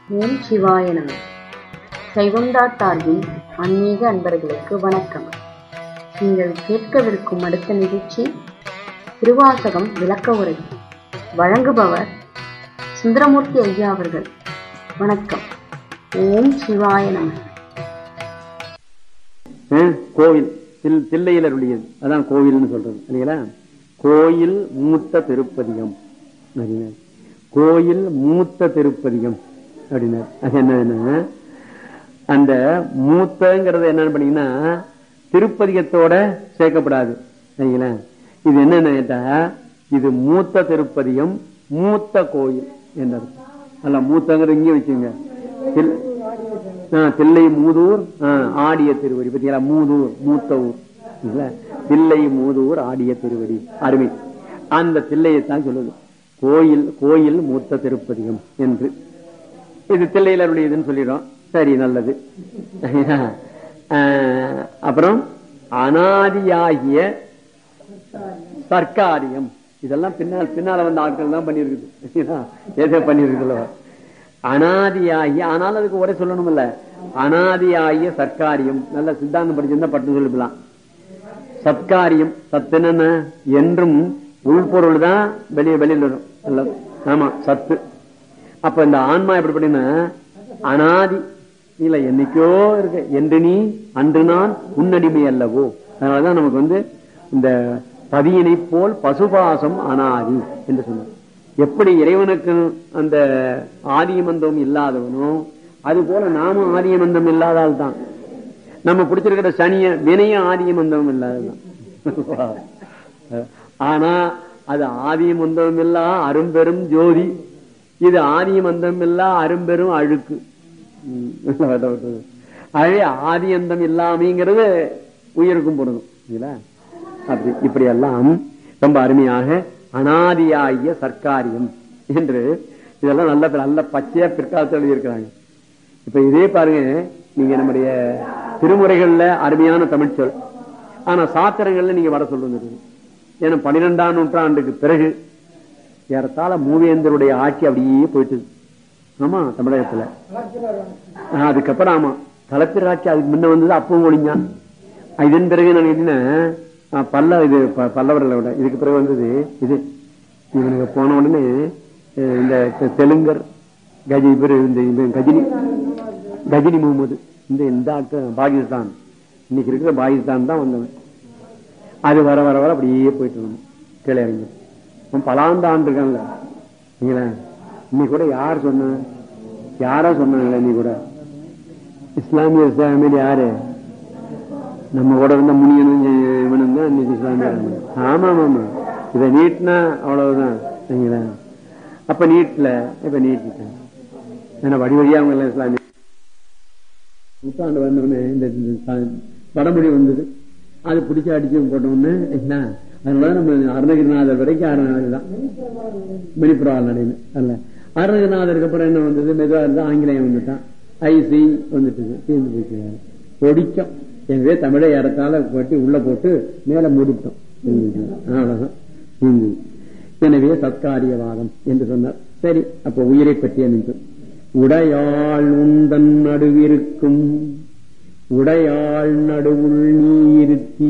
ஓம் சிவாய நம சைவம்டா சார்பில் ஆன்மீக அன்பர்களுக்கு வணக்கம் நீங்கள் கேட்கவிருக்கும் அடுத்த நிகழ்ச்சி திருவாசகம் விளக்க உரை வழங்குபவர் சுந்தரமூர்த்தி ஐயா அவர்கள் வணக்கம் ஓம் சிவாய நம ஹம், கோவில் தில் தில்லையில் அருளியது அதான் கோவில்னு சொல்றது இல்லைங்களா கோயில் மூத்த திருப்பதிகம் அப்படின்னாரு கோயில் மூத்த திருப்பதிகம் அப்படின்னாரு அது என்னன்னா அந்த மூத்தங்கிறது என்னன்னு பண்ணீங்கன்னா திருப்பதிகத்தோட சேர்க்கப்படாது சரிங்களா இது என்னன்னு கேட்டா இது மூத்த திருப்பதிகம் மூத்த கோயில் என்றது அல்ல மூத்தங்கிறது இங்கே வச்சுங்க தில்- ஆ, தில்லை மூதூர் ஆ, ஆடிய திருவடி பத்தியா மூதூர் மூத்த ஊர் இல்ல? தில்லை மூதூர் ஆடிய திருவடி அருமை அந்த தில்லையைத்தான் சொல்லுது கோயில் கோயில் மூத்த திருப்பதிகம் என்று இது தில்லையில் அருளியதுன்னு சொல்லிடும் சரி நல்லது ஆ, அப்புறம் அனாதியாகிய சர்க்காரியம் இதெல்லாம் பின்னால் பின்னால வந்த ஆட்கள் தான் பண்ணிருக்குது ஏதோ பண்ணிருக்குதுல்ல அனாதியாகிய ஆனால் அதுக்கு ஒரே சொல்லணும்ல அனாதியாகிய சர்க்காரியம் நல்ல சித்தாந்தம் படிச்சிருந்தா பட்டு சொல்லிக்கலாம் சத்காரியம் சத்துன்னு என்றும் உள்பொருள் தான் வெளியே வெளியில வரும் நல்லது ஆமா சத்து அப்ப இந்த ஆன்மா எப்படி பண்ணினா அனாதி இல்ல என்னைக்கோ இருக்கு என்று நீ அன்று நான் உன்னடிமை அல்லவோ அதனாலதான் நமக்கு வந்து இந்த பதியினை போல் பசுபாசம் அனாதி என்று சொன்னார் எப்படி இறைவனுக்கு அந்த ஆதியமந்தம் இல்லாதவனோ அது போல நாமும் ஆதியமந்தம் இல்லாதால் தான் நம்ம பிடிச்சிருக்கிற சனிய வினையும் ஆதியமந்தம் இல்லாததான் ஆனா அது ஆதியமந்தம் இல்லா அரும்பெரும் ஜோதி இது ஆதியமந்தம் இல்லா அரும்பெரும் அழுக்கு ம். அழி ஆதியந்தம் இல்லாமைங்கிறது உயிருக்கும் பொருந்தும் இல்லைங்களா அப்படி இப்படி எல்லாம் ரொம்ப அருமையாக அனாதியாகிய சர்க்காரியம் என்று இதெல்லாம் நல்ல நல்ல பச்சையா பிற்காலத்தில் எழுதியிருக்கிறாங்க இப்ப இதே பாருங்க நீங்க நம்முடைய திருமுறைகள்ல அருமையான தமிழ் சொல் ஆனா சாத்திரங்கள்ல நீங்க வர சொல்லுங்க ஏன்னா பன்னிரெண்டாம் நூற்றாண்டுக்கு பிறகு ஏறத்தாழ மூவேந்தருடைய ஆட்சி அப்படியே போயிட்டு ஆமா தமிழகத்துல ஆஹ், அதுக்கப்புறம் ஆமா கலப்பிர ஆட்சி அதுக்கு முன்ன வந்தது அப்பவும் ஒழிஞ்சான் இதன் பிறகு நான் என்ன ஆஹ், பல்ல இது ப- பல்லவர்களை விட இதுக்கு பிறகு வந்தது இது இவனுக்கு போன உடனே அஹ், இந்த தெ- தெலுங்கர் கஜி இவர் இந்த இவன் கஜினி கஜினி முகமது இந்த இந்த ஆட்கள் பாகிஸ்தான் இன்னைக்கு இருக்கிற பாகிஸ்தான் தான் வந்தவன் அது வர வர வர அப்படியே போயிட்டு இருந்தோம் கீழே இறங்கி அவன் பலாண்டு ஆண்டு இருக்கான்ல நீங்களா இன்னைக்கு கூட யார் சொன்ன யாரா சொன்னாங்களே நீ கூட இஸ்லாமிய இஸ்லாமிய யாரு நம்ம கூட இருந்த முனியனும் இவனும் தான் இன்னைக்கு இஸ்லாமிய ஆமா ஆமா இதை நீட்னா அவ்வளவுதான் சரிங்களா அப்ப நீட்ல இப்ப நீட்டிட்டேன் ஏன்னா வழி வழியா அவங்க எல்லாம் இஸ்லாமிய புத்தாண்டு வந்தோடனே இந்த இந்த ச- வடமொழி வந்தது அது பிடிச்சி அடிச்சு போட்ட உடனே என்ன அதனால நம்ம அருணகிரிநாதர் வரைக்கும் அருணகிரி தான் மணிப்புறால் நடைன்னு அல்ல அருணகிரிநாதருக்கு அப்புறம் என்ன வந்தது மெதுவா இருந்தா ஆங்கிலேயம் வந்துட்டான் ஐசி வந்துட்டு தீர்ந்து போயிட்டு ஒடிச்சோம் எனவே தமிழை ஏறத்தால கட்டி உள்ள போட்டு மேல மூடிட்டோம் அவ்வளவுதான் தீர்ந்து. எனவே சத்காரியவாதம் என்று சொன்னார் சரி அப்ப உயிரை பற்றிய நின்று உடையாள் உந்தன் நடுவிருக்கும் உடையாள் நடுவுள் நீருத்தி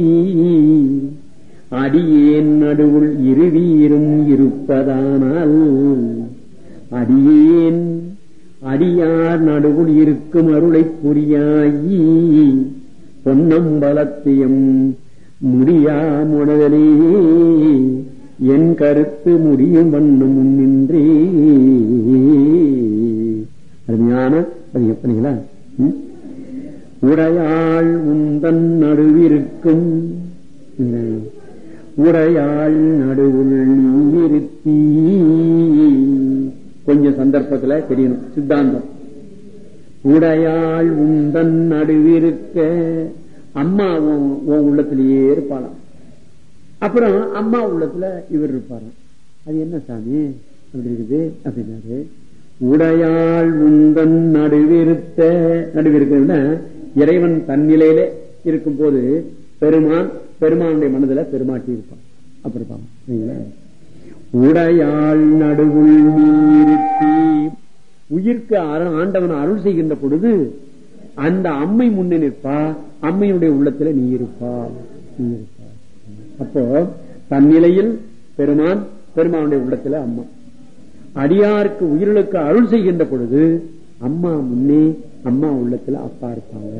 அடியேன் நடுவுள் இருவீரும் இருப்பதானால் அடியேன் அடியார் நடுவுள் இருக்கும் அருளை புரியாயி பொன்னம்பலத்தியம் முடியா முடதலே என் கருத்து முடியும் வண்ணம் முன்னின்றே அருமையான பதிகம் பண்ணீங்களா ம்? உடையாள் உந்தன் நடுவிருக்கும் இந்த உடையாள் நடுவுள் நீருத்தி கொஞ்சம் சந்தர்ப்பத்துல தெரியணும் சித்தாந்தம் உடையாள் உந்தன் நடுவிருக்க அம்மா உன் உன் உள்ளத்திலேயே இருப்பாளாம் அப்புறம் அம்மா உள்ளத்துல இவர் இருப்பாராம் அது என்ன சாமி அப்படி இருக்குது அப்படின்னாரு உடையாள் உந்தன் நடுவிருத்த நடுவிருக்க இறைவன் தன்னிலையிலே இருக்கும் போது பெருமான் பெருமானுடைய மனதுல பெருமாட்டி இருப்பான் அப்படி இருப்பான் சரிங்களா? உடையாள் நடுவுள் நீருத்தி உயிர்க்கு அர- ஆண்டவன் அருள் செய்கின்ற பொழுது அந்த அம்மை முன்னே நிற்பா அம்மையுடைய உள்ளத்துல நீ இருப்பா நீ இருப்பா அப்போ தன்னிலையில் பெருமான் பெருமானுடைய உள்ளத்துல அம்மா அடியாருக்கு உயிர்களுக்கு அருள் செய்கின்ற பொழுது அம்மா முன்னே அம்மா உள்ளத்துல அப்பா இருப்பாங்க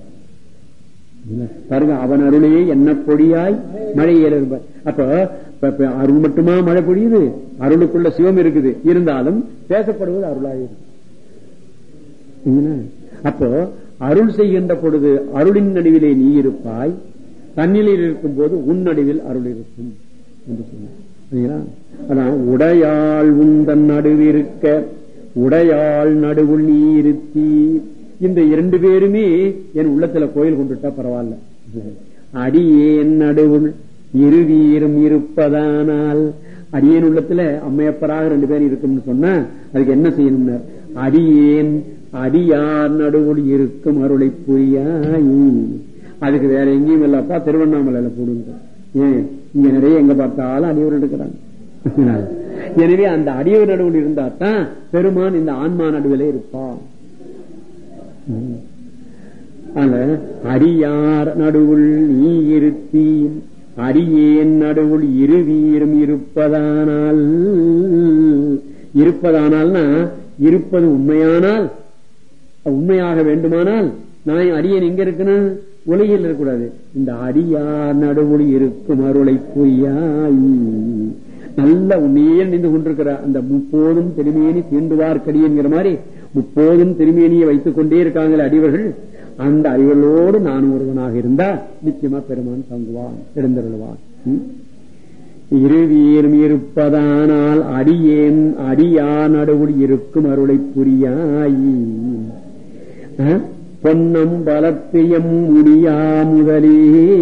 பாருங்க அவன் அருளையே என்ன பொடியாய் மழை ஏற அப்ப இப்ப- இப்ப அருள் மட்டுமா மழை பொழியுது அருளுக்குள்ள சிவம் இருக்குது இருந்தாலும் பேசப்படுவது அருளாக இருக்கு சரிங்களா? அப்போ அருள் செய்கின்ற பொழுது அருளின் நடுவிலே நீ இருப்பாய் தன்னிலையில் இருக்கும் போது உன் நடுவில் அருள் இருக்கும் என்று சொன்னார் சரிங்களா? அதான் உடையாள் உந்தன் நடுவிருக்க உடையாள் நடுவுள் நீ இருத்தி இந்த இரண்டு பேருமே என் உள்ளத்துல கோயில் கொண்டுட்டா பரவாயில்ல அடியேன் நடுவுள் இருவீரும் இருப்பதானால் அடியேன் உள்ளத்துல அம்மையப்பராக ரெண்டு பேரும் இருக்கும்னு சொன்னா அதுக்கு என்ன செய்யணும்னார் அடியேன் அடியார் நடுவுள் இருக்கும் அருளை புரியாய் அதுக்கு வேற எங்கேயும் இல்லப்பா திருவண்ணாமலையில போடுங்க ஏன் இங்க நிறைய எங்க பார்த்தாலும் அடியோர் இருக்கிறாங்க எனவே அந்த அடியோர் நடுவில் இருந்தா தான் பெருமான் இந்த ஆன்மா நடுவிலே இருப்பான் ம். அதனால அடியார் நடுவுள் நீ இருத்தி அடியேன் நடுவுள் இருவீரும் இருப்பதானால் இருப்பதானால்னா இருப்பது உண்மையானால் உண்மையாக வேண்டுமானால் நான் அடியேன் எங்க இருக்கணும் உலகில் இருக்கக்கூடாது இந்த அடியார் நடுவுள் இருக்கும் அருளை பொய்யாய் நல்ல உண்மையே நின்று கொண்டிருக்கிற அந்த முப்போதும் திருமேனி தீண்டுவார்க்கடிங்கிற மாதிரி முப்போதும் திருமேனியை வைத்துக் கொண்டே இருக்காங்களே அடிவர்கள் அந்த அறிவர்களோடு நான் ஒருவனாக இருந்தா நிச்சயமா பெருமான் தங்குவான் எழுந்தருள்வான் ம்? இருவீரும் இருப்பதானால் அடியேன் அடியா நடுவுள் இருக்கும் அருளை புரியாய் அஹ்? பொன்னம் பலத்தையம் முடியா முதலே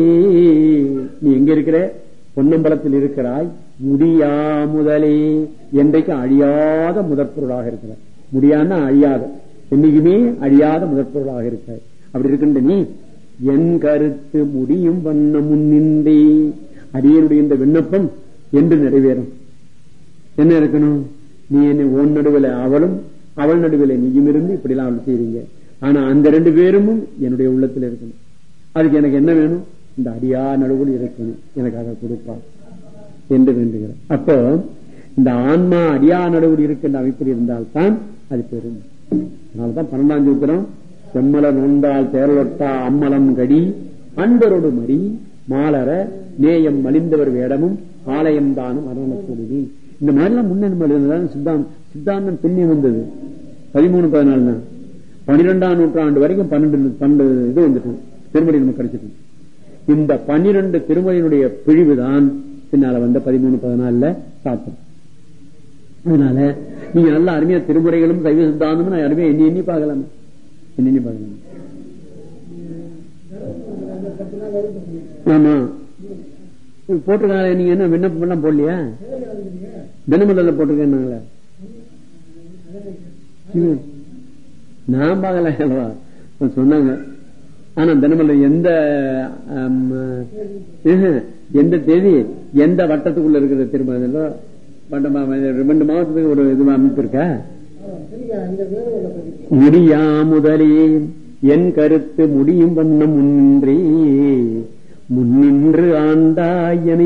நீ எங்க இருக்கிற பொன்னம்பலத்தில் இருக்கிறாய் முடியா முதலே என்றைக்கு அழியாத முதற்பொருளாக இருக்கிறாய் முடியான்னா அழியாத என்னைக்குமே அழியாத முதற்பொருளாக இருக்கிறாய் அப்படி இருக்கின்ற நீ என் கருத்து முடியும் வண்ண முன்னின்றே அடியனுடைய இந்த விண்ணப்பம் என்று நிறைவேறும் என்ன இருக்கணும் நீ என்னை உன் நடுவில் அவளும் அவள் நடுவில் நீயும் இருந்து இப்படி எல்லாம் அவள் செய்றீங்க ஆனா அந்த ரெண்டு பேரும் என்னுடைய உள்ளத்தில் இருக்கணும் அதுக்கு எனக்கு என்ன வேணும் இந்த அடியா நடுவில் இருக்கணும் எனக்காக கொடுப்பா என்று வேண்டுகிறேன் அப்போ இந்த ஆன்மா அடியா நடுவில் இருக்கின்ற அமைப்பில் இருந்தால்தான் அது பெரும் அதனாலதான் பன்னெண்டாம் சூத்திரம் செம்மல நோண்டால் தேரலொட்டா அம்மலம் கடி அன்பரோடு மறி மாலர நேயம் மலிந்தவர் வேடமும் ஆலயம் தானும் அரணக்கூடி இந்த மாதிரிலாம் முன்னெடுதான் சித்தாந்தம் சித்தாந்தம் பின்னி வந்தது பதிமூணு பதினாலு தான் பனிரெண்டாம் நூற்றாண்டு வரைக்கும் பன்னெண்டு பன்னெண்டு இது வந்துட்டு திருமணி நமக்கு கிடைச்சிட்டு இந்த பன்னிரண்டு திருமணியினுடைய பிழிவு தான் பின்னால வந்த பதிமூணு பதினாலுல சாத்தம் அதனால நீங்க நல்ல அருமையா திருமுறைகளும் சைவ சித்தாந்தமும் நான் அருமையா எண்ணி எண்ணி பார்க்கலாம் எண்ணி எண்ணி பார்க்கலாம் ஆமா போட்டிருக்காங்க நீங்க என்ன விண்ணப்பம் எல்லாம் போடலையா தினமலர்ல போட்டிருக்கேன்னாங்களே ம். நான் பார்க்கல அல்லவா சொன்னாங்க ஆனா தினமலர் எந்த ஆம், ஆஹ், எந்த தேதி எந்த வட்டத்துக்குள்ள இருக்கிற திரும்ப ரெண்டு மாவட்டத்துக்கு ஒரு இது அமைப்பு இருக்கா முடியா முதலே என் கருத்து முடியும் வண்ணம் முன்னின்றே முன்னின்று ஆண்டாயனை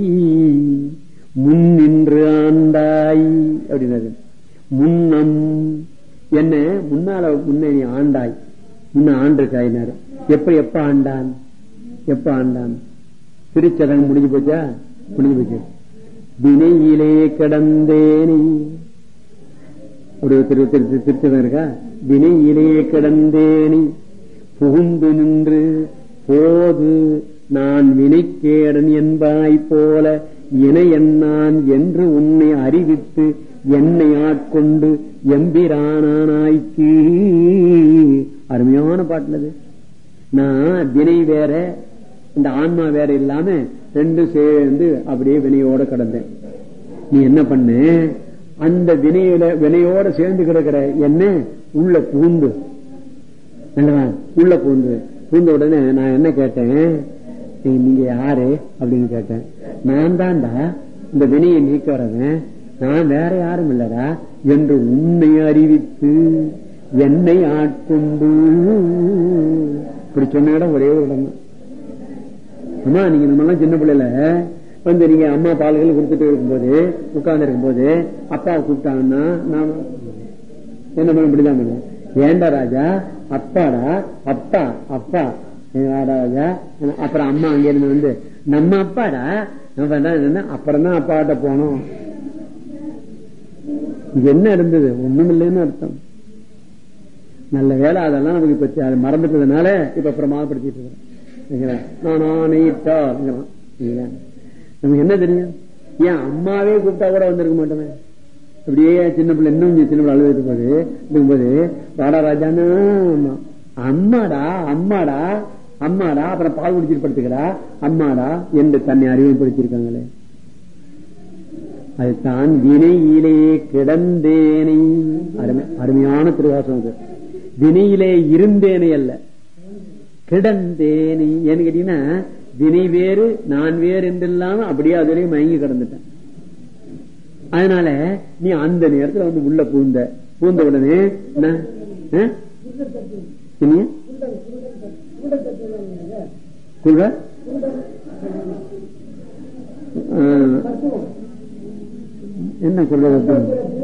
முன்னின்று ஆண்டாய் அப்படின்னாரு முன்னம் என்ன முன்னால முன்ன நீ ஆண்டாய் முன்ன ஆண்டிருக்காயினாரு எப்ப எப்ப ஆண்டான் எப்ப ஆண்டான் திருச்சடங்கு முடிஞ்சு போச்சா முடிஞ்சு போச்சு வினையிலே கிடந்தேனே ஒரு திரு திரு திரு- திருச்சதம் இருக்கா வினையிலே கிடந்தேனி புகுந்து நின்று போது நான் வினைக்கேடன் என்பாய் போல இணை என்னான் என்று உன்னை அறிவித்து என்னை ஆட்கொண்டு எம்பிரானாய்க்கு அருமையான பாட்டுலது நான் வினை வேற இந்த ஆன்மா வேற இல்லாம ரெண்டும் சேர்ந்து அப்படியே வினையோட கடந்தேன் நீ என்ன பண்ண அந்த வினையில வினையோட சேர்ந்து கிடக்கிற என்ன உள்ள பூந்து நல்லவா உள்ள பூந்து பூந்த உடனே நான் என்ன கேட்டேன் "நீ- நீங்க யாரு அப்படின்னு கேட்டேன் நான் தான்டா இந்த வினையை நீக்க வரவன் நான் வேற யாரும் இல்லடா என்று உன்னை அறிவித்து என்னை ஆட்கொண்டு இப்படி சொன்ன இடம் ஒரே ஒரு இடம் தான் அம்மா நீங்க நம்ம எல்லாம் சின்ன பிள்ளைல வந்து நீங்க அம்மா பால்கள் கொடுத்துட்டு இருக்கும்போது உட்கார்ந்து இருக்கும்போது அப்பா கூப்பிட்டாங்கன்னா நான் என்ன பண்ண இப்படிதான் பண்ணுவேன் ஏண்டா ராஜா அப்பாடா அப்பா அப்பா ஏண்டா ராஜா அப்புறம் அம்மா அங்க இருந்து வந்து நம்ம அப்பாடா நம்ம என்ன அப்புறம் தான் அப்பாட்ட போனோம் இங்க என்ன இருந்தது ஒண்ணும் இல்லைன்னு அர்த்தம் நல்ல வேலை அதெல்லாம் நமக்கு இப்ப அது மறந்துட்டதுனால இப்ப பிரமாதப்படுத்திட்டு இருக்கிறேன் நான் ஆணையிட்டா நமக்கு என்ன தெரியும் ஏன் அம்மாவே கூப்பிட்டா கூட வந்திருக்க மாட்டோமே அப்படியே சின்ன பிள்ளை இன்னும் சின்ன பிள்ளை அழுது போது இருக்கும்போது வாடா ராஜானா அம்மாடா அம்மாடா அம்மாடா அப்புறம் பால் குடிச்சிட்டு படுத்துக்கிறா அம்மாடா என்று தன்னை அறிமுகப்படுத்தியிருக்காங்களே அதுதான் வினையிலே கிடந்தேனை அருமை அருமையான திருவாசம் அது வினையிலே இருந்தேனை அல்ல கிடந்தேனை ஏன்னு கேட்டீங்கன்னா வினை வேறு நான் வேறு என்று இல்லாம அப்படியே அதிலே மயங்கி கிடந்துட்டேன் அதனால நீ அந்த நேரத்துல வந்து உள்ள பூந்த பூந்த உடனே குழ என்ன குரலும்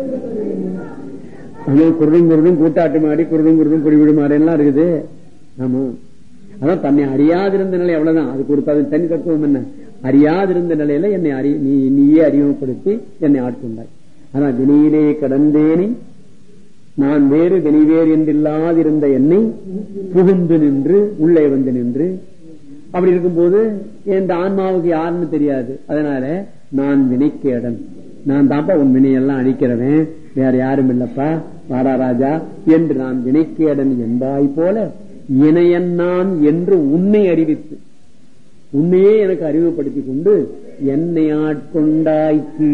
குரலும் குரலும் கூட்டாட்டு மாடி குரலும் குரலும் குடிவிடு மாறி எல்லாம் இருக்குது ஆமா அதான் தன்னை அறியாதிருந்த நிலை அவ்வளவுதான் அதுக்கு ஒரு தனி தத்துவம் என்ன அறியாதிருந்த நிலையில என்னை அறி நீ நீயே அறிமுகப்படுத்தி என்னை ஆட்கொண்டாய் ஆனா வினையிலே கடந்தேனே நான் வேறு வெளிவேறு என்றில்லாதிருந்த என்னை புகுந்து நின்று உள்ளே வந்து நின்று அப்படி இருக்கும்போது என் ஆன்மாவுக்கு யாருன்னு தெரியாது அதனால நான் வினைக்கேடன் நான் தான்ப்பா உன் வினையெல்லாம் அழிக்கிறவன் வேற யாரும் இல்லப்பா வாடா ராஜா என்று நான் வினைக்கேடன் என்பாய் போல இணையன்னான் என்று உன்னை அறிவித்து உன்னையே எனக்கு அறிவுப்படுத்தி கொண்டு என்னை ஆட்கொண்டாய்க்கு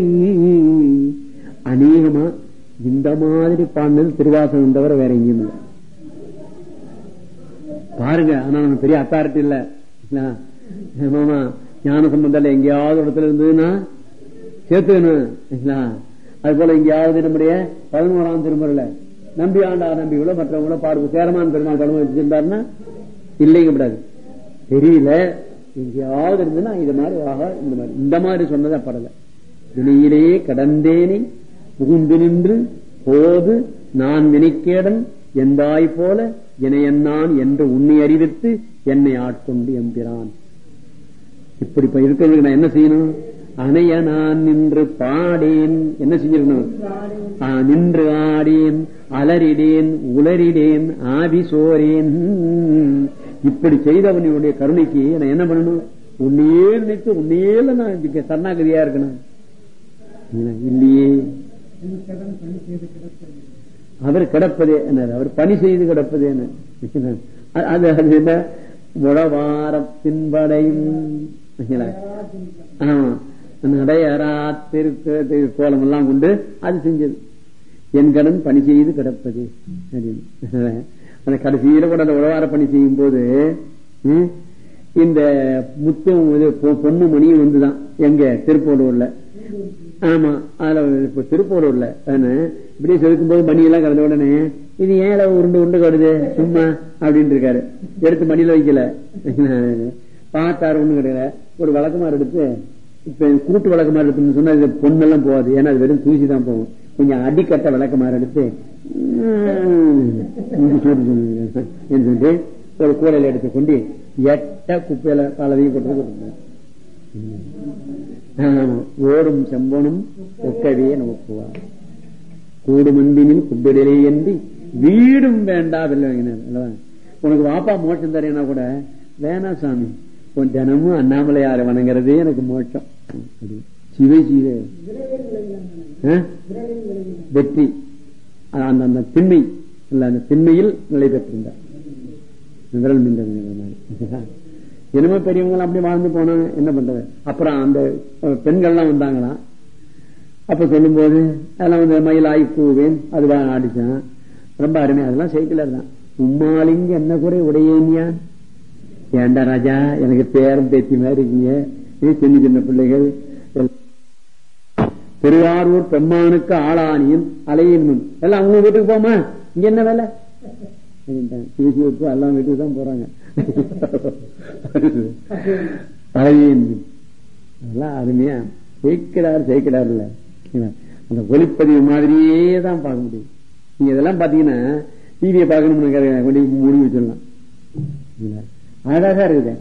அநேகமா இந்த மாதிரி பாண்டது திருவாசகம் தவிர வேற எங்கேயும் இல்லை பாருங்க ஆனா நம்ம பெரிய அத்தாரிட்டி இல்ல மாமா ஞான சம்பந்தம் எங்கேயாவது இடத்துல இருந்ததுன்னா சேர்த்துக்கணும் அது போல எங்கேயாவது நம்முடைய பதினோராம் திருமுறையில நம்பி ஆண்டா நம்பிகளோ மற்றவங்களோ பாடு சேரமான் பெருமாள் கடமை வச்சிருந்தாருன்னா இல்லைங்க கூடாது தெரியல எங்கேயாவது இருந்ததுன்னா இது மாதிரி ஆக இந்த மாதிரி இந்த மாதிரி சொன்னதா படல வினையிலேயே கடந்தேனே புகுந்து நின்று போது நான் வினைக்கேடன் எந்தாய் போல இணையன்னான் என்று உன்னை அறிவித்து என்னை ஆட்கொண்டு எம்பிரான் இப்படி இருக்கிறதுக்கு நான் என்ன செய்யணும் அணைய நான் நின்று பாடேன் என்ன செஞ்சிருக்கணும் நின்று ஆடேன் அலறிடேன் உளறிடேன் ஆவி சோரேன் இப்படி செய்தவனுடைய கருணைக்கு நான் என்ன பண்ணணும் உன்னையே நினைத்து உன்னையே நான் சரணாகதியா இருக்கணும் இல்லையே அவர் கிடப்பதே என்ன அவர் பணி செய்து கிடப்பதே என்ன அது அது என்ன முழவாரத்தின் படையும் ஆமா நடையறா திருக்கு கோலம் எல்லாம் கொண்டு அது செஞ்சது என் கடன் பணி செய்து கிடப்பது அப்படின்னு அந்த கடைசியில கூட அந்த உழவார பணி செய்யும் போது இந்த முத்தும் இது பொண்ணு மணியும் வந்துதான் எங்க திருப்போடூர்ல ஆமா அதுல இப்ப திருப்போரூர்ல இப்படியே செதுக்கும் போது மணி எல்லாம் கலந்த உடனே இது ஏன் உருண்டு உருண்டு கடுது சும்மா அப்படின்னு இருக்காரு எடுத்து மணியில வைக்கல பார்த்தாரு ஒண்ணு கிடையாது ஒரு விளக்கமாறு எடுத்து இப்ப கூட்டு விளக்கமாறு எடுத்துன்னு சொன்னா இது பொண்ணெல்லாம் போகாது ஏன்னா அது வெறும் தூசி தான் போகும் கொஞ்சம் அடிக்கட்ட விளக்கமாறு எடுத்து சொல்லிட்டு ஒரு கூடையில எடுத்து கொண்டு எட்ட குப்பையில பலதையும் கொண்டு கொடுத்தாங்க ஓடும் செம்பனும் ஒக்கவே நோக்குவார் கூடும் அன்பினில் குப்பிடலே என்று வீடும் வேண்டா உனக்கு வாப்பா மோட்சம் தரேனா கூட வேணா சாமி உன் தினமும் அண்ணாமலையாரை வணங்குறதே எனக்கு மோட்சம் சிவை சிவே வெற்றி அந்த அந்த திண்மை இல்ல அந்த திண்மையில் நிலை பெற்றிருந்தார் விரல் மின்ற என்னமோ பெரியவங்க அப்படி வாழ்ந்து போனாங்க என்ன பண்றது அப்புறம் அந்த பெண்கள்லாம் வந்தாங்களாம் அப்ப சொல்லும் போது அதெல்லாம் வந்து மயிலாய் கூவேன் அது ஆடிச்சான் ரொம்ப அருமை அதெல்லாம் சைக்கிளர் தான் உம்மாலிங்க என்ன குறை உடையேனியா ஏண்டா ராஜா எனக்கு பேரம் பேத்தி மாதிரி இருக்கீங்க சின்ன சின்ன பிள்ளைகள் திருவாரூர் பெம்மானுக்கு ஆளானியும் அலையின் முன் எல்லாம் அவங்க வீட்டுக்கு போமா இங்க என்ன வேலை பேசி வச்சு எல்லாம் வீட்டுக்கு தான் போறாங்க அலையின் முன் அதெல்லாம் அருமையா ஜெயிக்கிறார் ஜெயிக்கிறார் இல்ல அந்த ஒளிப்பதிவு மாதிரியே தான் பார்க்க முடியும் நீங்க இதெல்லாம் பாத்தீங்கன்னா டிவியை பார்க்கணும்னு கொண்டு முடிவு வச்சிடலாம் அழகா இருக்குது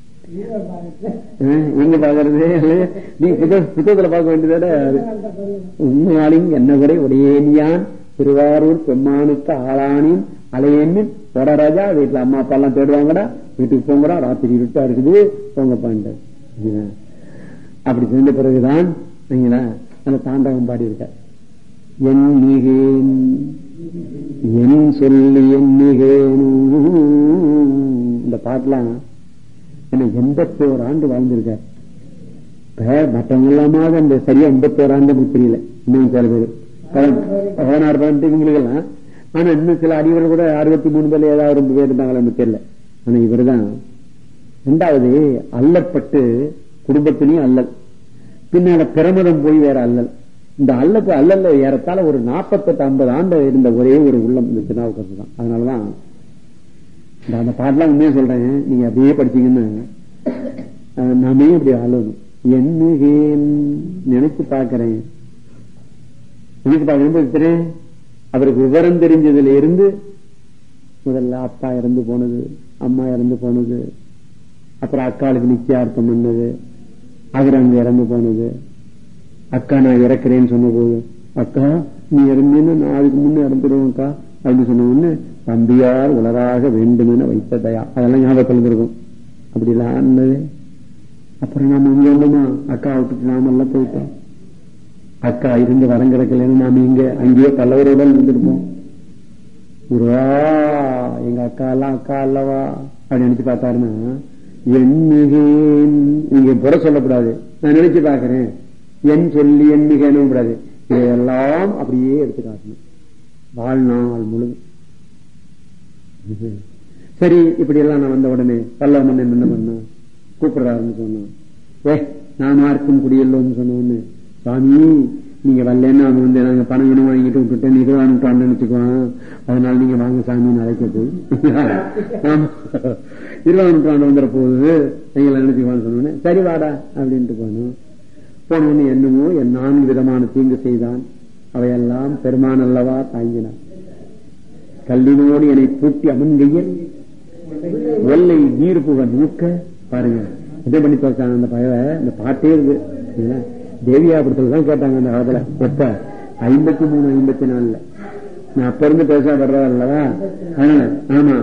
எங்க பாக்குறது நீ புத்தகத்துல பார்க்க வேண்டியதோட உண்மையாளின் என்ன கூட உடையேனியான் திருவாரூர் பெம்மானுக்கு ஆளானின் அலையேன்னு ராஜா வீட்டுல அம்மா அப்பா எல்லாம் தேடுவாங்கடா வீட்டுக்கு போங்கடா ராத்திரி இருட்டா இருக்குது போங்கப்பான்ட்டு அப்படி செஞ்ச பிறகுதான் அந்த தாண்டவம் பாடி இருக்க எண்ணிகேன் என் சொல்லி எண்ணிகேனும் இந்த பாட்டுலாம் என்ன எண்பத்தி ஒரு ஆண்டு வாழ்ந்திருக்கார் இப்ப மற்றவங்க இல்லாம அந்த சரியா எண்பத்தி ஒரு ஆண்டு நமக்கு தெரியல இன்னும் சில பேர் பதினாறு பதினெட்டு இவங்களுக்கெல்லாம் ஆனா இன்னும் சில அறிவுகள் கூட அறுபத்தி மூணு பேர்ல ஏதாவது ரொம்ப பேர் இருந்தாங்களா நமக்கு தெரியல ஆனா இவர்தான் ரெண்டாவது அல்லப்பட்டு குடும்பத்திலையும் அல்லல் பின்னால பிரமதம் போய் வேற அல்லல் இந்த அல்லக்கு அல்லல்ல ஏறத்தால ஒரு நாற்பத்தெட்டு ஐம்பது ஆண்டு இருந்த ஒரே ஒரு உள்ளம் இந்த திருநாவுக்கரசு தான் அதனாலதான் அந்த பாட்டெல்லாம் உண்மையா சொல்றேன் நீங்க அப்படியே படிச்சீங்கன்னா நாமே இப்படி ஆளணும் என்னகேன் நினைச்சு பாக்குறேன் நினைச்சு பாக்குறேன் அவருக்கு விவரம் தெரிஞ்சதுல இருந்து முதல்ல அப்பா இறந்து போனது அம்மா இறந்து போனது அப்புறம் அக்காளுக்கு நிச்சயார்த்தம் பண்ணது அவர் அங்க இறந்து போனது அக்கா நான் இறக்குறேன்னு சொன்ன போது அக்கா நீ இறந்தேன்னு நான் அதுக்கு முன்னே இறந்துடுவோம்க்கா அப்படின்னு சொன்ன உடனே தம்பியார் உலராக வேண்டும் என வைத்த தயா அதெல்லாம் ஞாபகத்தில் இருக்கும் அப்படி இல்லாமது அப்புறம் நாம இங்க வந்தோமா அக்கா விட்டுட்டு நாம எல்லாம் போயிட்டோம் அக்கா இருந்து வரம் கிடக்கலன்னு நாம இங்க அங்கேயே பல்லவரோட இருந்துருப்போம் உருவா எங்க அக்கா எல்லாம் அக்கா அல்லவா அப்படின்னு நினைச்சு பார்த்தாருன்னா எண்ணுகேன் நீங்க புற சொல்லக்கூடாது நான் நினைச்சு பாக்குறேன் என் சொல்லி எண்ணுகேன்னு கூடாது இதையெல்லாம் அப்படியே எடுத்து காட்டணும் வாழ்நாள் முழுதும் சரி இப்படி எல்லாம் நான் வந்த உடனே பல்லவ மன்னன் என்ன பண்ண கூப்பிடுறாருன்னு சொன்னான் ஏ நான் மார்க்கும் குடியல்லோன்னு சொன்ன உடனே சாமி நீங்க வரலன்னு அவன் வந்து நாங்க பணம் கணம் வாங்கிட்டு விட்டுட்டேன் இருபதாம் நூற்றாண்டு நினைச்சுக்குவான் அதனால நீங்க வாங்க சாமின்னு அழைக்கிறது இருபதாம் நூற்றாண்டு வந்துட போகுது நீங்க நினைச்சுக்குவான்னு சொன்னோன்னே சரி வாடா அப்படின்ட்டு போனோம் போனோன்னு என்னமோ என் நான்கு விதமான தீங்கு செய்தான் அவையெல்லாம் பெருமான் அல்லவா தாங்கினான் கல்லினோடு என்னை பூட்டி அமன்கையில் வெள்ளை நீர் புக நூக்க பாருங்க இதே பண்ணி தோச்சாங்க அந்த பய இந்த பாட்டே இருக்கு தேவியாபுரத்துல தான் கேட்டாங்க அந்த காலத்துல எப்ப ஐம்பத்தி மூணு ஐம்பத்தி நாலுல நான் அப்ப இருந்து பேச வர்றதா அல்லவா அதனால ஆமா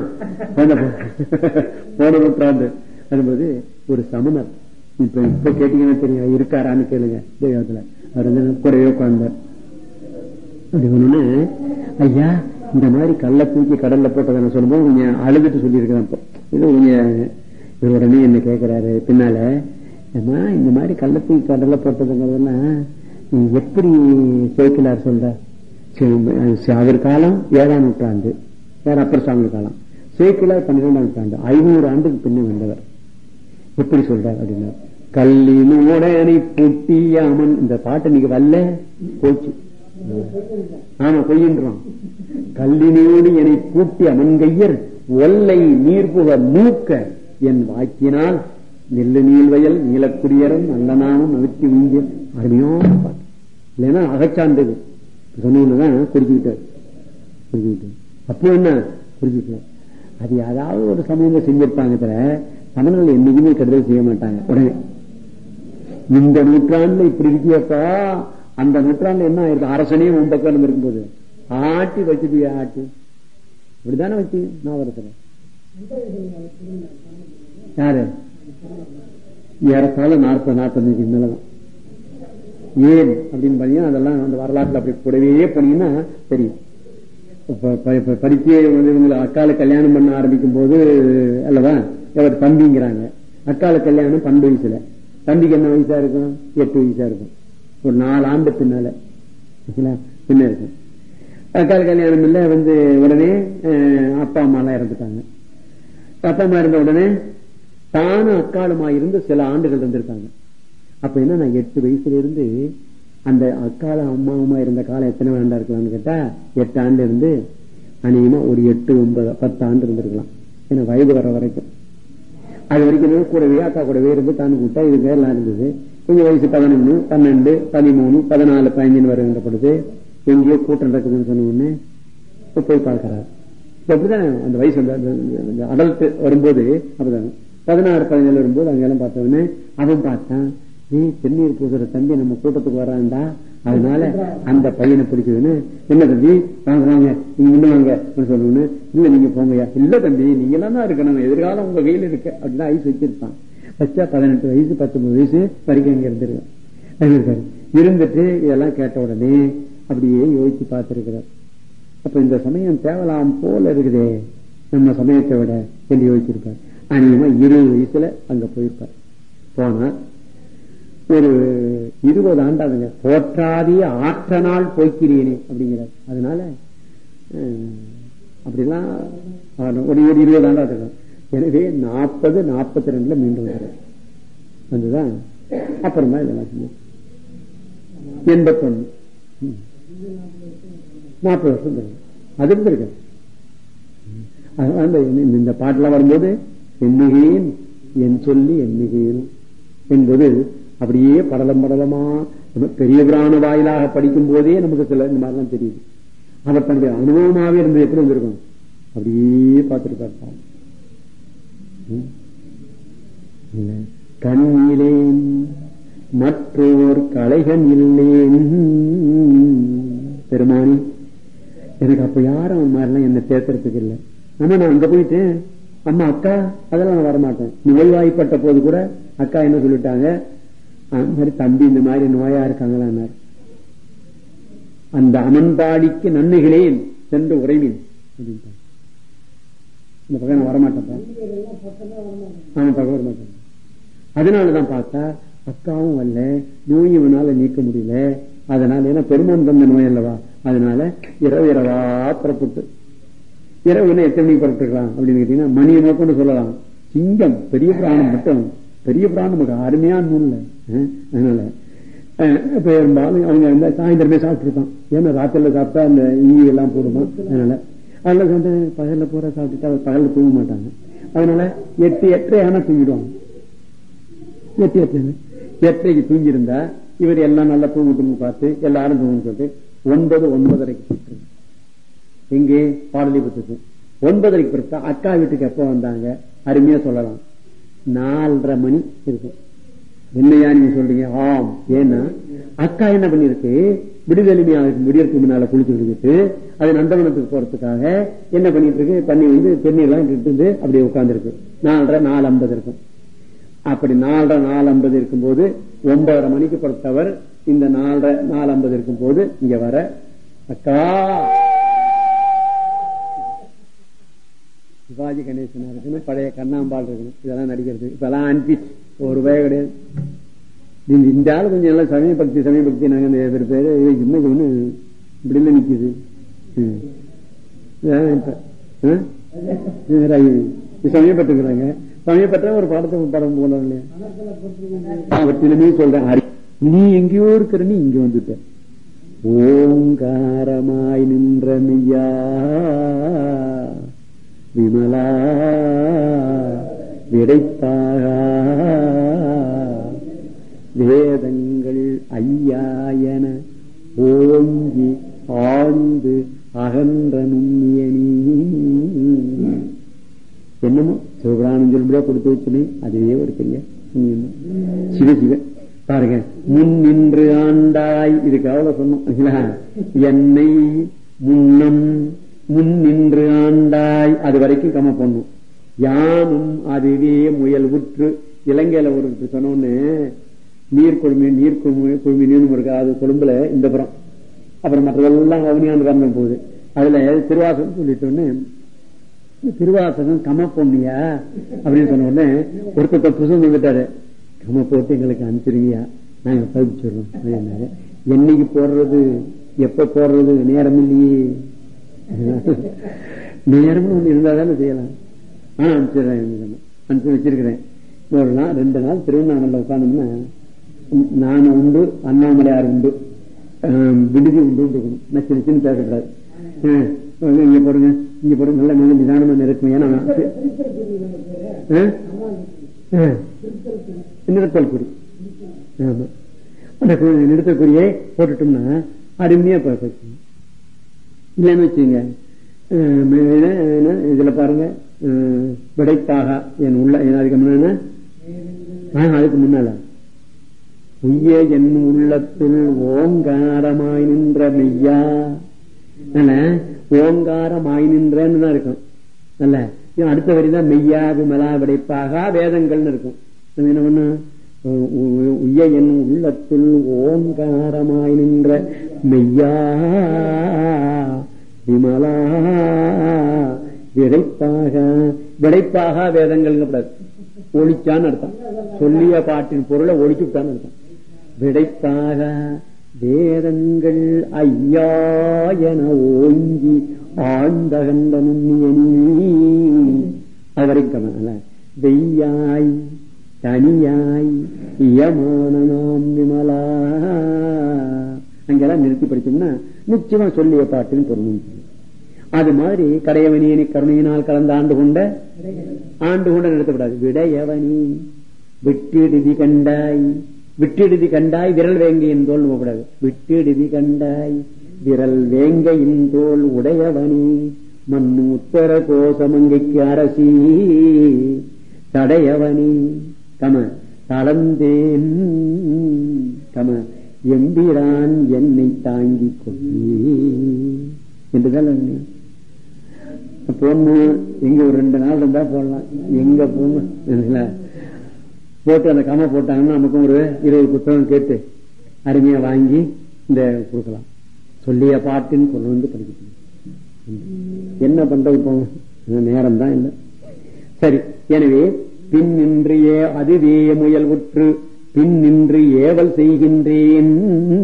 போன நூற்றாண்டு என்பது ஒரு சமணர் இப்ப இப்ப கேட்டீங்கன்னா தெரியும் இருக்காரான்னு கேளுங்க தேவத்துல அவர் வந்து கூடவே உட்கார்ந்தார் அப்படி ஒண்ணு ஐயா இந்த மாதிரி கல்ல தூக்கி கடல்ல போட்டதை நான் சொல்லும்போது நீங்க அழுதுட்டு சொல்லியிருக்கிறேன் இப்போ இது நீங்க இவர் உடனே என்ன கேட்கிறாரு பின்னால ஏமா இந்த மாதிரி கல்ல தூக்கி கடல்ல போட்டதுங்கிறதுலாம் நீ எப்படி சேர்க்கலார் சொல்ற அவர் காலம் ஏழாம் நூற்றாண்டு வேற அப்பர் சாமி காலம் சேக்கிலார் பன்னிரெண்டாம் நூற்றாண்டு ஐநூறு ஆண்டுக்கு பின்னே வந்தவர் எப்படி சொல்றார் அப்படின்னா கல்லினோடனை புட்டியாமன் இந்த பாட்டு நீங்க வரல போச்சு ஆமா பொய்யின்றோம் கல்லினோடு என்னை பூட்டி அமன்கையர் ஒல்லை நீர்புக மூக்க என் வாக்கினால் நெல்லு நீள்வயல் நீலக்குடியரும் நல்ல நாமம் நவித்தி உங்க அருமையான பாட்டு இல்லைன்னா அகச்சார்ந்தது சொன்னதான் குடிச்சுக்கிட்டார் குடிச்சுக்கிட்டார் அப்போ என்ன குடிச்சுக்கிட்டார் அது ஏதாவது ஒரு சமயம் செஞ்சிருப்பாங்க தவிர தமிழர்கள் என்னைக்குமே கெடுதல் செய்ய மாட்டாங்க உடனே இந்த நூற்றாண்டுல இப்படி இருக்கியப்பா அந்த நூற்றாண்டு என்ன ஆயிருக்கு அரசனே உன் பக்கம் இருக்கும்போது ஆட்டி வச்சுட்டு ஆட்டி இப்படிதானே வச்சு நான் வரத்துல யாரு ஏறத்தாழ நாற்பது நாற்பத்தஞ்சுக்கு மேலதான் ஏன் அப்படின்னு பாத்தீங்கன்னா அதெல்லாம் அந்த வரலாற்றுல அப்படி கூடவே போனீங்கன்னா தெரியும் படிச்சே வந்து இவங்களை அக்கால கல்யாணம் பண்ண ஆரம்பிக்கும் போது அல்லவா அவர் தம்பிங்கிறாங்க அக்கால கல்யாணம் பன்னெண்டு வயசுல தம்பிக்கு என்ன வயசா இருக்கும் எட்டு வயசா இருக்கும் ஒரு நாலு ஆண்டு பின்னால பின்ன இருக்கும் அக்கால கல்யாணம் இல்ல வந்து உடனே அப்பா அம்மா எல்லாம் இறந்துட்டாங்க அப்பா அம்மா இருந்த உடனே தானும் அக்காலுமா இருந்து சில ஆண்டுகள் இருந்திருக்காங்க அப்ப என்ன நான் எட்டு வயசுல இருந்து அந்த அக்கால அம்மாவுமா இருந்த காலம் எத்தனை வேண்டா இருக்கலாம்னு கேட்டா எட்டு ஆண்டு இருந்து அநேகமா ஒரு எட்டு ஒன்பது பத்து ஆண்டு இருந்திருக்கலாம் ஏன்னா வயது வர வரைக்கும் அது வரைக்கும் கூடவே அக்கா கூடவே இருந்து தான் கூட்டா இது பேர்லாம் இருந்தது கொஞ்சம் வயசு பதினொன்னு பன்னெண்டு பதிமூணு பதினாலு பதினஞ்சு வருகின்ற பொழுது எங்கேயோ கூட்டம் நடக்குதுன்னு சொன்ன உடனே இப்ப போய் பார்க்கிறார் இப்ப அப்படிதான் அந்த வயசு அந்த அடல்ட் வரும்போது அப்படிதான் பதினாறு பதினேழு வரும்போது அங்கெல்லாம் பார்த்த உடனே அவன் பார்த்தான் நீ திருநீர் பூசுற தம்பி நம்ம கூட்டத்துக்கு வரான்டா அதனால அந்த பையனை பிடிச்சதுன்னு என்ன தம்பி வாங்க வாங்க நீங்க முன்ன வாங்க சொல்லணும்னு இல்ல நீங்க போங்கய்யா இல்ல தம்பி நீங்க எல்லாம் தான் இருக்கணும் எதிர்காலம் உங்க கையில இருக்கு அப்படின்னு ஐஸ் வச்சிருப்பான் வச்சா பதினெட்டு வயசு பத்தொன்பது வயசு வரைக்கும் இங்க இருந்திருக்காரு இருந்துட்டு இதெல்லாம் கேட்ட உடனே அப்படியே யோசிச்சு பார்த்திருக்கிறார் அப்ப இந்த சமயம் தேவலாம் போல இருக்குதே நம்ம சமயத்தை விட என்று யோசிச்சிருப்பார் அநேகமா இருபது வயசுல அங்க போயிருப்பார் போனா ஒரு இருபது ஆண்டாதுங்க போற்றாதே ஆற்ற நாள் போய்க்கிறேனே அப்படிங்கிறார் அதனால அப்படிலாம் ஒரு ஒரு இருபது ஆண்டா இருக்கும் எனவே நாற்பது நாற்பத்தி ரெண்டுல மீண்டும் வர்றார் வந்துதான் அப்புறமா இதெல்லாம் செஞ்சோம் எண்பத்தொன்னு நாற்பது வருஷம் தெரியும் அது இருந்திருக்கு அந்த இந்த பாட்டுல வரும்போது எண்ணுகேன் என் சொல்லி எண்ணுகேனும் என்பது அப்படியே படலம் படலமா பெரிய புராண வாயிலாக படிக்கும் போதே நமக்கு சில இந்த மாதிரிலாம் தெரியுது அவர் தன்னுடைய அனுபவமாவே இருந்து எப்படி வந்திருக்கும் அப்படியே பார்த்துட்டு கண்ணிலேன் மற்றோர் கலைகன் இல்லேன் பெருமானி எனக்கு அப்ப யாரும் மாதிரிலாம் என்ன தேத்துறதுக்கு இல்லை ஆமா நான் அங்க போயிட்டேன் அம்மா அக்கா அதெல்லாம் நான் வரமாட்டேன் நோய்வாய்ப்பட்ட போது கூட அக்கா என்ன சொல்லிட்டாங்க அந்த மாதிரி தம்பி இந்த மாதிரி நோயா இருக்காங்களா அந்த அமன்பாடிக்கு நன்மைகளேன் சென்று உறைவின் அப்படின்ட்டாங்க இந்த பக்கம் நான் வரமாட்டேன் ஆமா பக்கம் வரமாட்டேன் அதனாலதான் பார்த்தா அக்காவும் வரல நோய் இவனால நீக்க முடியல அதனால ஏன்னா பெருமான் தந்த நோய் அல்லவா அதனால இரவு இரவா புறப்பட்டு இரவு எத்தனை மணிக்கு புறப்பட்டுக்கலாம் அப்படின்னு கேட்டீங்கன்னா மணியை நோக்கம்னு சொல்லலாம் சிங்கம் பெரிய பிராணம் மட்டும் பெரிய பிராணம் நமக்கு அருமையான நூல்ல அதனால பெரும்பாலும் அவங்க வந்து சாயந்தரமே சாப்பிட்டுருப்பான் ஏன்னா ராத்திரில சாப்பிட்டா அந்த ஈ எல்லாம் போடுமா அதனால அதனால வந்து பகல்ல பூரா சாப்பிட்டுட்டா பகல்ல தூங்க மாட்டாங்க அதனால எட்டு எட்டரை ஆனா தூங்கிடுவாங்க எட்டு எட்டு எட்டரைக்கு தூங்கி இருந்தா இவர் எல்லாம் நல்லா தூங்கிட்டு பார்த்து எல்லாரும் தூங்கன்னு சொல்லிட்டு ஒன்பது ஒன்பதரைக்கு போட்டு எங்கே பாடலிபுத்தத்து ஒன்பதரைக்கு பிறகு அக்கா வீட்டுக்கு எப்ப வந்தாங்க அருமையா சொல்லலாம் நாலரை மணி இருக்கும் என்னையா நீங்க சொல்றீங்க ஆம் ஏன்னா அக்கா என்ன பண்ணிருக்கு விடுதலைமையா விடியறதுக்கு முன்னால குளிச்சு விடுக்கிட்டு அது நந்தவனத்துக்கு போறதுக்காக என்ன பண்ணிட்டு இருக்கு தண்ணி வந்து தண்ணி எல்லாம் இருந்து அப்படியே உட்கார்ந்துருக்கு நாலரை நாலு ஐம்பது இருக்கும் அப்படி நாலரை நாலு ஐம்பது இருக்கும் போது ஒன்பதரை மணிக்கு பொறுத்தவர் இந்த நாலரை நாலு ஐம்பது இருக்கும் போது இங்க வர அக்கா சிவாஜி கணேசனா இருக்கணும் பழைய கண்ணாம்பால் இருக்கணும் இதெல்லாம் நடிக்கிறது இப்பெல்லாம் அன்பிட் ஒரு ரூபாய் கிடையாது இந்த ஆள் கொஞ்சம் எல்லாம் சமய பக்தி சமய பக்தி நாங்க இந்த பேரு இன்னும் ஒண்ணு இப்படி இல்ல நிக்குது சமயப்பட்டுக்கிறாங்க சமயப்பட்ட ஒரு படத்தை படம் போல இல்லையா அவற்றிலுமே சொல்றேன் நீ எங்கேயோ இருக்கிற நீ இங்க வந்துட்ட ஓங்காரமாய் நின்ற மெய்யா விமலா விடைப்பாக வேதங்கள் ஐயாயன ஓங்கி ஆழ்ந்து அகன்ற நுண்ணியனி என்னமோ சிவபிராணம் சொல்லியா கொடுத்து வச்சுனே அதுவே ஒரு பெரிய சிவ சிவ பாருங்க முன் நின்று ஆண்டாய் இதுக்கு அவ்வளவு சொன்னோம் என்னை முன்னம் முன் நின்று ஆண்டாய் அது வரைக்கும் கம பண்ணும் யானும் அதுவே முயல் உற்று இலங்கையில ஒரு சொன்னோன்னு நீர் கொழுமி நீர் கொழுமி கொழுமி நீர் இருக்கா அது கொழும்புல இந்த புறம் அப்புறம் மற்றதெல்லாம் அவனியான காரணம் போகுது அதுல திருவாசகம் சொல்லிட்டோன்னு திருவாசகம் கம பொண்ணியா அப்படின்னு சொன்ன உடனே ஒருத்தர் புதுசு வந்துட்டாரு கம போட்டு எங்களுக்கு அனுப்பிச்சிருங்கயா நாங்க பதிச்சிடுறோம் என்னைக்கு போடுறது எப்ப போடுறது நேரம் இல்லையே நேரமும் ஒண்ணு இருந்தா தானே செய்யலாம் ஆனா அனுப்பிச்சிடுறேன் அனுப்பிச்சு வச்சிருக்கிறேன் ஒரு நாள் ரெண்டு நாள் திருவண்ணாமலை உட்காந்தோம்னா நான் உண்டு அண்ணாமலையார் உண்டு ஆஹ், விடுதி உண்டு இருக்கணும் நச்சு நச்சுன்னு பேசக்கூடாது ஆஹ், இங்க போடுங்க இங்க போடுங்க நல்ல நல்ல நிதானமா இருக்கும் ஏன்னா ஆஹ்? ஆஹ். நிறுத்தல் குறி ஆமா அந்த கு- நிறுத்தல் குறியை போட்டுட்டோம்னா அருமையா பேசணும் இல்லைன்னு வச்சுங்க அஹ் மேல என்ன, இதுல பாருங்க அஹ் விடைத்தாக என் உள்ள என் அதுக்கு முன்ன ஆஹ் அதுக்கு முன்னால உய்ய என் உள்ளத்தில் ஓங்காரமாய் நின்ற மெய்யா என்ன, ஓங்காரமாய் நின்றன்னு தான் இருக்கும் அல்ல இது அடுத்த வரிதான் மெய்யா விமலா விடைப்பாக வேதங்கள்னு இருக்கும் நம்ம என்ன பண்ண உய்ய என் உள்ளத்தில் ஓங்காரமாய் நின்ற மெய்யா விமலா விடைப்பாக விடைப்பாக வேதங்கள் கூடாது ஒழிச்சான்னு அர்த்தம் சொல்லிய பாட்டின் பொருளை ஒழிச்சுட்டான்னு அர்த்தம் விடைப்பாக வேதங்கள் ஐயா என ஓங்கி ஆழ்ந்தகண்ட நுண்ணியனி அது வரைக்கும் அல்ல வெய்யாய் தனியாய் இயமான நாம் விமலா அங்கெல்லாம் நிறுத்தி படிச்சோம்னா நிச்சயமா சொல்லிய பாட்டின் பொருள் அது மாதிரி கடையவனியனை கருணையினால் கலந்து ஆண்டு கொண்ட ஆண்டு கொண்ட நிறுத்தப்படாது விடையவனி விட்டிடுதி கண்டாய் விட்டிடுதி கண்டாய் விரல் வேங்கையின் தோல் கூடாது விட்டிடுதி கண்டாய் விரல் வேங்கையின் தோல் உடையவனி மண்ணு உத்தர கோசமங்கைக்கு அரசி தடையவனி கம தளர்ந்தேன் கம எம்பிரான் என்னை தாங்கிக் கொள்ளி என்றுதான் சொன்னேன். போடணும் எங்க ஒரு ரெண்டு நாள் இருந்தா போடலாம் எங்க போகணும் இல்ல? போட்டு அந்த கம போட்டாங்கன்னா நமக்கும் ஒரு இருபது புத்தகம் கேட்டு அருமையா வாங்கி இந்த கொடுக்கலாம் சொல்லிய பாட்டுன்னு கொண்டு வந்து படிக்கணும் என்ன பண்றது இப்போ நேரம் தான் இல்லை சரி எனவே பின் நின்று ஏ அதுவே முயல் உற்று பின் நின்று ஏவல் செய்கின்றேன்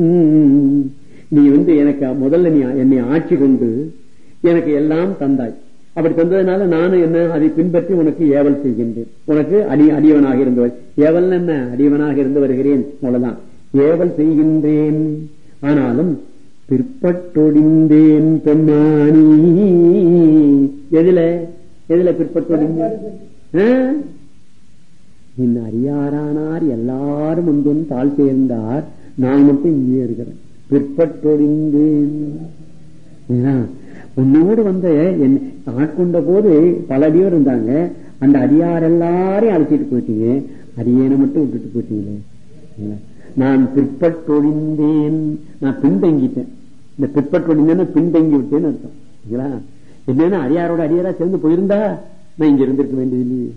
நீ வந்து எனக்கு முதல்ல நீ என்னை ஆட்சி கொண்டு எனக்கு எல்லாம் தந்தாய் அப்படி தந்ததுனால நானும் என்ன அதை பின்பற்றி உனக்கு ஏவல் செய்கின்றேன் உனக்கு அடி அடியவனாக இருந்தவர் ஏவல் என்ன அடியவனாக இருந்து வருகிறேன் அவ்வளவுதான் ஏவல் செய்கின்றேன் ஆனாலும் பிற்பட்டொடிந்தேன் பெம்மானி எதுல எதுல பிற்பட்டொடிந்தேன் ஆ? என் அறியாரானார் எல்லாரும் முன்பும் தாழ் சேர்ந்தார் நான் மட்டும் இங்கே இருக்கிறேன் பிற்பட்டொடிந்தேன் ஏன்னா, உன்னோடு வந்த என் ஆட்கொண்ட போது பல அடியோர் இருந்தாங்க அந்த அடியார் எல்லாரையும் அழைச்சிட்டு போயிட்டீங்க அடியேனை மட்டும் விட்டுட்டு போயிட்டீங்களே இல்ல. நான் பிற்பட்டொழிந்தேன் நான் பின்தங்கிட்டேன் இந்த பிற்பட்டொழிந்தேன்னு பின்தங்கி விட்டேன்னு அர்த்தம் சரிங்களா? என்னன்னா அடியாரோட அடியாரா சேர்ந்து போயிருந்தா நான் இங்க இருந்திருக்க வேண்டியது இல்லையே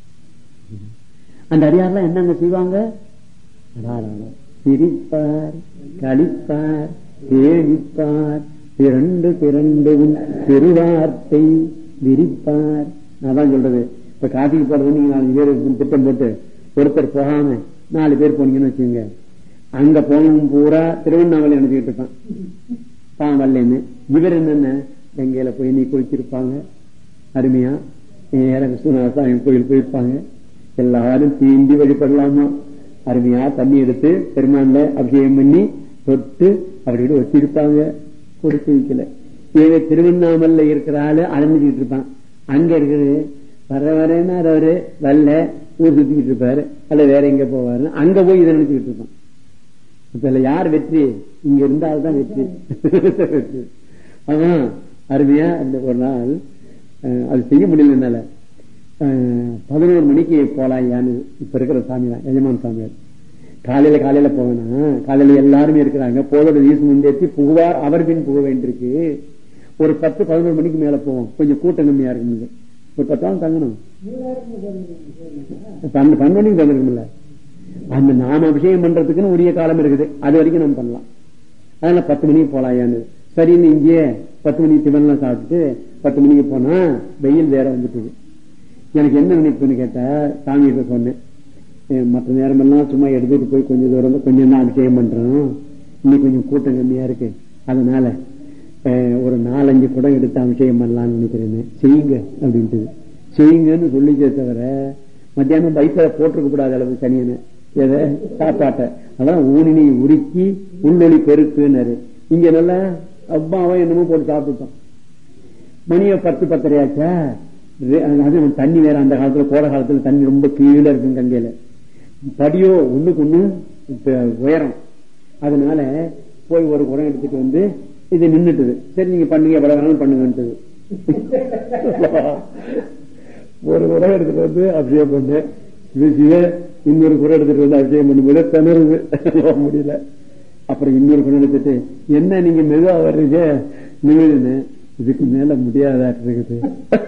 அந்த அடியாரெல்லாம் என்னங்க செய்வாங்க அடாடாடா. சிரிப்பார் களிப்பார் தேடிப்பார் பிறண்டு பிறண்டு உன் திருவார்த்தை விரிப்பார் நான் தான் சொல்றது இப்ப காஃபிக்கு போறது நீங்க நாலு பேர் திட்டம் போட்டு ஒருத்தர் போகாம நாலு பேர் போனீங்கன்னு வச்சுங்க அங்க போனவன் பூரா திருவண்ணாமலை நினைச்சுக்கிட்டு இருப்பான் தான் வரலன்னு இவர் என்னென்ன கங்கையில போய் நீ குளிச்சிருப்பாங்க அருமையா நேர விஸ்வநாத சாமி கோயில் போயிருப்பாங்க எல்லாரும் தீண்டி வழிபடலாமா அருமையா தண்ணி எடுத்து பெருமான்ல அபிஷேகம் பண்ணி தொட்டு அப்படி இப்படி வச்சிருப்பாங்க கொடுத்து வைக்கல இவங்க திருவண்ணாமல்ல இருக்கிற ஆளு அலைஞ்சுக்கிட்டு இருப்பான் அங்க இருக்குது வர வரேன்னா அவரு வரல ஊர் சுத்திக்கிட்டு இருப்பாரு அல்ல வேற எங்க போவாரு அங்க போய் இதை நினைச்சுக்கிட்டு இருப்பான் இப்ப இதுல யார் வெற்றி இங்க இருந்தால்தான் வெற்றி வெற்றி. அதான் அருமையா இந்த ஒரு நாள் அஹ், அது செய்ய முடியல என்னால அஹ், பதினோரு மணிக்கு போலாம் யானு இப்ப இருக்கிற சாமி தான் எஜமான் சாமியார் காலையில காலையில போவேனா காலையில எல்லாருமே இருக்கிறாங்க போதோட வீசு முன்னேற்றி புகுவார் அவர் பின் புக வேண்டியிருக்கு ஒரு பத்து பதினோரு மணிக்கு மேல போவோம் கொஞ்சம் கூட்டம் கம்மியா இருக்கும் ஒரு பத்து நாள் தங்கணும் பன்னெண்டு பன்னெண்டு மணிக்கு தங்கணும்ல அந்த நாம அபிஷேகம் பண்றதுக்குன்னு உரிய காலம் இருக்குது அது வரைக்கும் நம்ம பண்ணலாம் அதனால பத்து மணிக்கு போலாயான்னு சரின்னு இங்கேயே பத்து மணிக்கு டிஃபன்லாம் சாப்பிட்டுட்டு பத்து மணிக்கு போனா வெயில் வேற வந்துட்டு எனக்கு என்ன நினைப்புன்னு கேட்டா சாமி கிட்ட சொன்னேன் அஹ் மற்ற நேரமெல்லாம் சும்மா எடுத்துட்டு போய் கொஞ்சம் தூரம் கொஞ்சம் தான் அபிஷேகம் பண்றோம் இன்னைக்கு கொஞ்சம் கூட்டம் கம்மியா இருக்கு அதனால அஹ் ஒரு நாலஞ்சு குடம் எடுத்து அபிஷேகம் பண்ணலாம்னு நினைக்கிறேன் செய்யுங்க அப்படின்ட்டு செய்யுங்கன்னு சொல்லிச்சே தவிர மத்தியானம் வயிற்றுல போட்டிருக்க கூடாத அளவு சனியனை எதை சாப்பாட்டை அதான் ஊனினி உருக்கி உள்ளொளி பெருக்குன்னாரு இங்க நல்லா அப்பாவா என்னமோ போட்டு சாப்பிட்டுட்டோம் மணிய பத்து பத்தரையாச்சா ரெ- அது தண்ணி வேற அந்த காலத்துல கோடை காலத்துல தண்ணி ரொம்ப கீழே இருக்கும் கங்கையில படியோ ஒண்ணுக்கு ஒண்ணு இப்ப உயரம் அதனால போய் ஒரு குடம் எடுத்துட்டு வந்து இது நின்னுட்டுது சரி நீங்க பண்ணுங்க எவ்வளவு வேணாலும் பண்ணுங்கன்றது ஒரு குடம் எடுத்துட்டு வந்து அபிஷேகம் பண்ணு இது சிவ இன்னொரு குடம் எடுத்துட்டு வந்து அபிஷேகம் பண்ணும்போது திணறுது போக முடியல அப்புறம் இன்னொரு குடம் எடுத்துட்டு என்ன நீங்க மெதுவா வர்றீங்க நிமிடுன்னு இதுக்கு மேல முடியாதாட்டு இருக்குது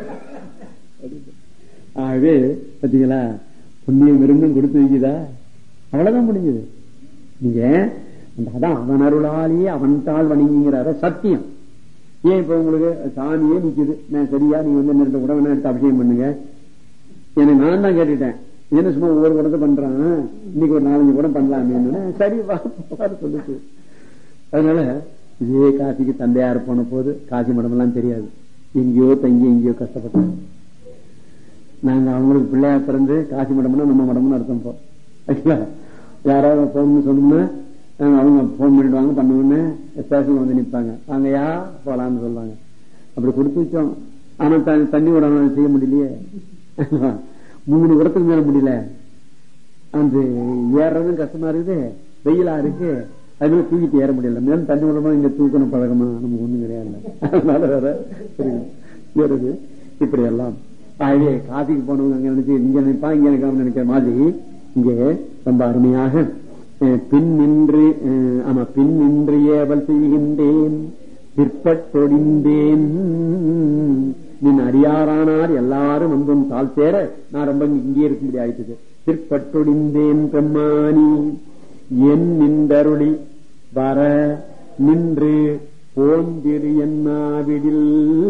ஆகவே பாத்தீங்களா புண்ணியம் விரும்பும் கொடுத்து வைக்குதா அவ்வளவுதான் முடிஞ்சது நீங்க அந்த அதான் அவன் அருளாலேயே அவன் தாள் வணங்கிங்கிறார சத்தியம் ஏன் இப்ப உங்களுக்கு சாமியே நிக்குது நான் சரியா நீங்க வந்து ரெண்டு கூட வேணா எடுத்து அபிஷேகம் பண்ணுங்க எனக்கு நான் தான் கேட்டுட்டேன் என்ன சும்மா ஒவ்வொரு குடத்தை பண்றான் இன்னைக்கு ஒரு நாலஞ்சு கூட பண்ணலாமே சரி வா பாரு சொல்லுச்சு அதனால இதே காசிக்கு தந்தையார் போன போது காசி மடம் எல்லாம் தெரியாது எங்கேயோ தங்கி எங்கேயோ கஷ்டப்பட்டோம் நாங்க அவங்களுக்கு பிள்ளையா பிறந்து காசி மடம்னா நம்ம மடம்னு அர்த்தம் இப்போ ஆக்சுவலா யாராவது போன் சொன்னோம்னா அஹ் அவங்க போன் பண்ணிடுவாங்க பண்ணுவோன்னு ஸ்டேஷன்ல வந்து நிப்பாங்க வாங்கயா போலான்னு சொல்லுவாங்க அப்படி கொடுத்து வச்சோம் ஆனா த- தண்ணி உடனே செய்ய முடியலையே மூணு இடத்துக்கு மேல முடியல அந்த ஏறதும் கஷ்டமா இருக்குது வெயிலா இருக்கு அதுல தூக்கிட்டு ஏற முடியல மேலும் தண்ணி விடமா இங்க தூக்கணும் பழகமா நமக்கு ஒண்ணும் கிடையாது அதனால வேற இருக்கு. ஏறுது இப்படி எல்லாம் ஆகவே காசிக்கு போனவங்க அங்க நினைச்சு இங்க நினைப்பா இங்க நினைக்காம நினைக்கிற மாதிரி இங்கே ரொம்ப அருமையாக அஹ், பின் நின்று அஹ், ஆமா பின் நின்று ஏவல் செய்கின்றேன் பிற்பட்டொடிந்தேன் நின் அடியாரானார் எல்லாரும் வந்து உன் தாழ் சேர நான் ரொம்ப இங்கே இருக்க முடியாது ஆயிட்டது பிற்பட்டொடிந்தேன் பெம்மானி என் நின்றருளி வர நின்று போந்திரு என்னாவிடில்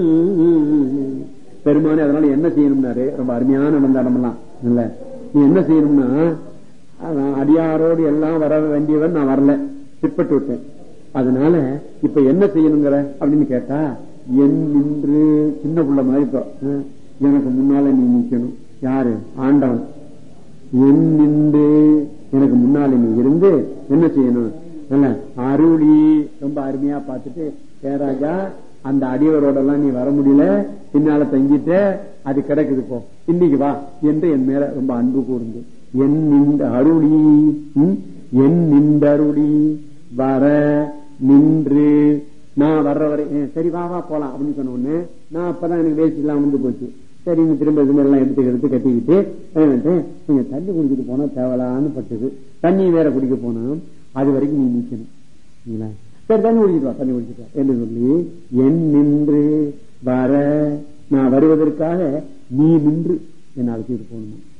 பெருமானே அதனால என்ன செய்யணும்னாரு ரொம்ப அருமையான நடந்தாடமெல்லாம் இல்ல நீ என்ன செய்யணும்னா அஹ், அடியாரோடு எல்லாம் வர வேண்டியவன் நான் வரல பிற்பட்டு விட்டேன் அதனால இப்ப என்ன செய்யணுங்கிற அப்படின்னு கேட்டா என் நின்று சின்ன புள்ள மாதிரி இப்போ அஹ், எனக்கு முன்னால நீ நிக்கணும் யாரு ஆண்டவன் என் நின்று எனக்கு முன்னால நீ இருந்து என்ன செய்யணும் இல்ல அருளி ரொம்ப அருமையா பார்த்துட்டு ஏராஜா அந்த அடியவரோட எல்லாம் நீ வர முடியல பின்னால தங்கிட்ட அது கிடக்குது போ இன்னைக்கு வா என்று என் மேல ரொம்ப அன்பு கூர்ந்து என் நின்ற அருளி ம், என் நின்றருளி வர நின்று நான் வர்ற வரை "ஏ, சரி வா வா போலாம் அப்படின்னு சொன்ன உடனே நான் அப்பதான் எனக்கு வேஸ்ட் எல்லாம் வந்து போச்சு சரி நீ திரும்ப இது எல்லாம் எடுத்து எடுத்து கட்டிக்கிட்டு என்னன்ட்டு, கொஞ்சம் தண்ணி குடிச்சிட்டு போனா தேவலான்னு பட்டது தண்ணி வேற குடிக்க போனா அது வரைக்கும் நீ நிக்கணும் சரிங்களா? சரி தண்ணி குடிச்சிட்டு வா தண்ணி குடிச்சிட்டு வா என்று சொல்லி என் நின்று வர நான் வருவதற்காக நீ நின்று என்னை அழைச்சிட்டு போகணும்